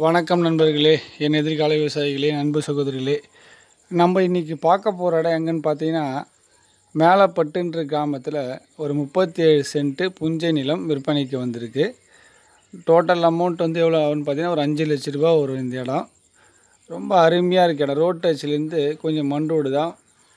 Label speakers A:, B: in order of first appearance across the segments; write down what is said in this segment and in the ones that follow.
A: வணக்கம் நண்பர்களே என் எதிர்கால விவசாயிகளே அன்பு சகோதரிகளே நம்ம இன்றைக்கி பார்க்க போகிற இடம் எங்கன்னு பார்த்தீங்கன்னா மேலப்பட்டுன்ற கிராமத்தில் ஒரு முப்பத்தி ஏழு சென்ட்டு புஞ்சை நிலம் விற்பனைக்கு வந்திருக்கு டோட்டல் அமௌண்ட் வந்து எவ்வளோ ஆகும்னு பார்த்தீங்கன்னா ஒரு அஞ்சு லட்ச ரூபா வரும் இந்த இடம் ரொம்ப அருமையாக இருக்கு இடம் ரோட் டச்லேருந்து கொஞ்சம் மண் ரோடு தான்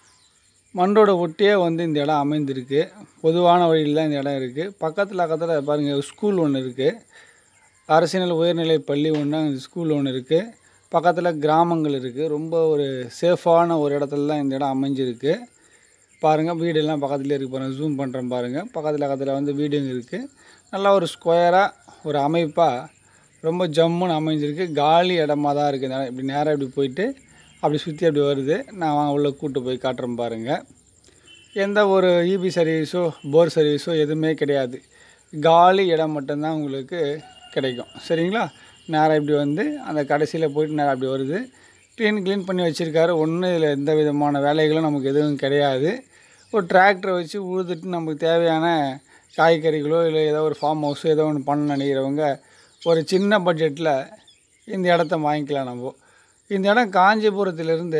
A: மண் ரோடை ஒட்டியே வந்து இந்த இடம் அமைந்திருக்கு பொதுவான வழியில் தான் இந்த இடம் இருக்குது பக்கத்தில் பக்கத்தில் பாருங்கள் ஸ்கூல் ஒன்று இருக்குது அரசியல் உயர்நிலை பள்ளி ஒன்று அங்கே ஸ்கூல் ஒன்று இருக்குது பக்கத்தில் கிராமங்கள் இருக்குது ரொம்ப ஒரு சேஃபான ஒரு இடத்துல தான் இந்த இடம் அமைஞ்சிருக்கு பாருங்கள் வீடெல்லாம் பக்கத்துலேயே இருக்குது பாருங்கள் ஜூம் பண்ணுறேன் பாருங்கள் பக்கத்தில் பக்கத்தில் வந்து வீடுங்க இருக்குது நல்லா ஒரு ஸ்கொயராக ஒரு அமைப்பாக ரொம்ப ஜம்முன்னு அமைஞ்சிருக்கு காலி இடமா தான் இருக்குது இந்த இடம் இப்படி நேராக இப்படி போயிட்டு அப்படி சுற்றி அப்படி வருது நான் வாங்க உள்ளே கூட்டு போய் காட்டுறேன் பாருங்கள் எந்த ஒரு இபி சர்வீஸோ போர் சர்வீஸோ எதுவுமே கிடையாது காலி இடம் மட்டும்தான் உங்களுக்கு கிடைக்கும் சரிங்களா நேராக இப்படி வந்து அந்த கடைசியில் போயிட்டு நேராக அப்படி வருது க்ளீன் க்ளீன் பண்ணி வச்சுருக்காரு ஒன்றும் இதில் எந்த விதமான வேலைகளும் நமக்கு எதுவும் கிடையாது ஒரு டிராக்டரை வச்சு உழுதுட்டு நமக்கு தேவையான காய்கறிகளோ இல்லை ஏதோ ஒரு ஃபார்ம் ஹவுஸோ ஏதோ ஒன்று பண்ண நினைக்கிறவங்க ஒரு சின்ன பட்ஜெட்டில் இந்த இடத்த வாங்கிக்கலாம் நம்ம இந்த இடம் காஞ்சிபுரத்திலிருந்து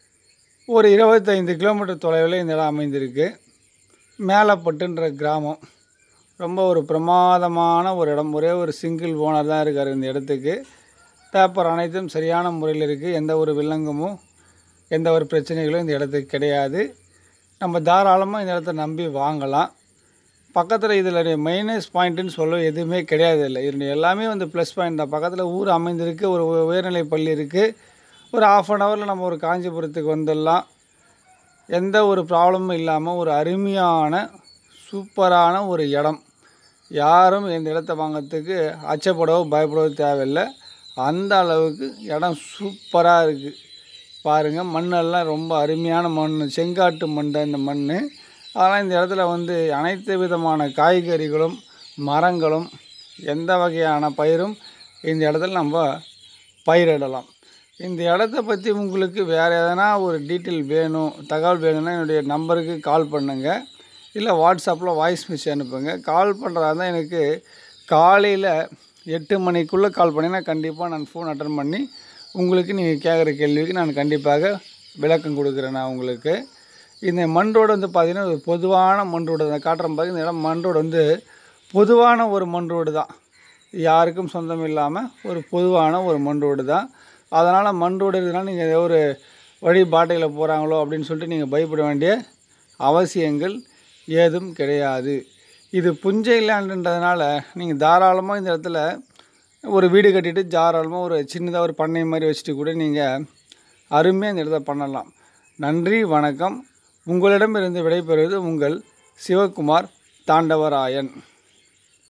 A: ஒரு இருபத்தைந்து கிலோமீட்டர் தொலைவில் இந்த இடம் அமைந்திருக்கு மேலப்பட்டுன்ற கிராமம் ரொம்ப ஒரு பிரமாதமான ஒரு இடம் ஒரே ஒரு சிங்கிள் ஓனர் தான் இருக்கார் இந்த இடத்துக்கு பேப்பர் அனைத்தும் சரியான முறையில் இருக்குது எந்த ஒரு வில்லங்கமும் எந்த ஒரு பிரச்சனைகளும் இந்த இடத்துக்கு கிடையாது நம்ம தாராளமாக இந்த இடத்த நம்பி வாங்கலாம் பக்கத்தில் இதில் மைனஸ் பாயிண்ட்டுன்னு சொல்ல எதுவுமே கிடையாது இல்லை இதனுடைய எல்லாமே வந்து ப்ளஸ் பாயிண்ட் தான் பக்கத்தில் ஊர் அமைந்திருக்கு ஒரு உ- உயர்நிலை பள்ளி இருக்குது ஒரு ஆஃப் அன் ஹவரில் நம்ம ஒரு காஞ்சிபுரத்துக்கு வந்துடலாம் எந்த ஒரு ப்ராப்ளமும் இல்லாமல் ஒரு அருமையான சூப்பரான ஒரு இடம் யாரும் இந்த இடத்த வாங்கிறதுக்கு அச்சப்படவோ பயப்படவோ தேவையில்லை அந்த அளவுக்கு இடம் சூப்பராக இருக்குது பாருங்கள் மண்ணெல்லாம் ரொம்ப அருமையான மண் செங்காட்டு மண் தான் இந்த மண் அதனால் இந்த இடத்துல வந்து அனைத்து விதமான காய்கறிகளும் மரங்களும் எந்த வகையான பயிரும் இந்த இடத்துல நம்ம பயிரிடலாம் இந்த இடத்த பற்றி உங்களுக்கு வேறு எதனா ஒரு டீட்டெயில் வேணும் தகவல் வேணும்னா என்னுடைய நம்பருக்கு கால் பண்ணுங்கள் இல்லை வாட்ஸ்அப்பில் வாய்ஸ் மெசேஜ் அனுப்புங்க கால் பண்ணுறதா இருந்தால் எனக்கு காலையில் எட்டு மணிக்குள்ளே கால் பண்ணிங்கன்னா கண்டிப்பாக நான் ஃபோன் அட்டன் பண்ணி உங்களுக்கு நீங்கள் கேட்குற கேள்விக்கு நான் கண்டிப்பாக விளக்கம் கொடுக்குறேன் நான் உங்களுக்கு இந்த மண் ரோடு வந்து பார்த்திங்கன்னா ஒரு பொதுவான மண் ரோடு தான் காட்டுறேன் பாருங்க இந்த இடம் மண் ரோடு வந்து பொதுவான ஒரு மண் ரோடு தான் யாருக்கும் சொந்தம் இல்லாமல் ஒரு பொதுவான ஒரு மண் ரோடு தான் அதனால் மண் ரோடு இருக்கிறதுனால நீங்கள் ஏதோ ஒரு வழி பாட்டையில் போகிறாங்களோ அப்படின்னு சொல்லிட்டு நீங்கள் பயப்பட வேண்டிய அவசியங்கள் ஏதும் கிடையாது இது புஞ்சை லேண்டுன்றதுனால நீங்கள் தாராளமாக இந்த இடத்துல ஒரு வீடு கட்டிட்டு தாராளமாக ஒரு சின்னதாக ஒரு பண்ணை மாதிரி வச்சுட்டு கூட நீங்கள் அருமையாக இந்த இடத்த பண்ணலாம் நன்றி வணக்கம் உங்களிடமிருந்து விடைபெறுவது உங்கள் சிவகுமார் தாண்டவராயன்